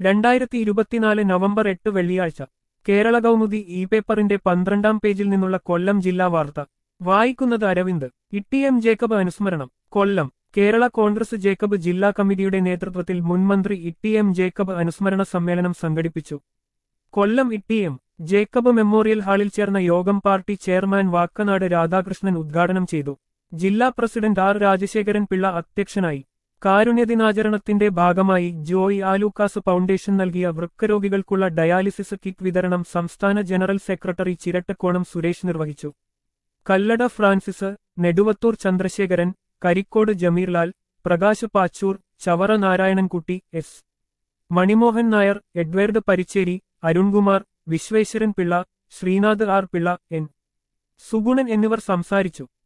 രണ്ടായിരത്തി ഇരുപത്തിനാല് നവംബർ എട്ട് വെള്ളിയാഴ്ച കേരള കൗമുദി ഇ പേപ്പറിന്റെ പന്ത്രണ്ടാം പേജിൽ നിന്നുള്ള കൊല്ലം ജില്ലാ വാർത്ത വായിക്കുന്നത് അരവിന്ദ് ഇ എം ജേക്കബ് അനുസ്മരണം കൊല്ലം കേരള കോൺഗ്രസ് ജേക്കബ് ജില്ലാ കമ്മിറ്റിയുടെ നേതൃത്വത്തിൽ മുൻമന്ത്രി ഇ എം ജേക്കബ് അനുസ്മരണ സമ്മേളനം സംഘടിപ്പിച്ചു Kollam E M Jacob memorial ഹാളിൽ ചേർന്ന യോഗം പാർട്ടി ചെയർമാൻ വാക്കനാട് രാധാകൃഷ്ണൻ ഉദ്ഘാടനം ചെയ്തു ജില്ലാ പ്രസിഡന്റ് ആർ രാജശേഖരൻ പിള്ള അധ്യക്ഷനായി കാരുണ്യദിനാചരണത്തിന്റെ ഭാഗമായി ജോയ് ആലൂക്കാസ് ഫൗണ്ടേഷൻ നൽകിയ വൃക്കരോഗികൾക്കുള്ള ഡയാലിസിസ് കിറ്റ് വിതരണം സംസ്ഥാന ജനറൽ സെക്രട്ടറി ചിരട്ടക്കോണം സുരേഷ് നിർവഹിച്ചു Kallada Francis Neduvathoor Chandrasekharan Karikode Jameerlal Prakash Pachoor Chavara Narayanankutty S Manimohan Nair Edward Paricheri Arunkumar Vishweshwaran Pillai Sreenath R Pillai N Sugunan എന്നിവർ സംസാരിച്ചു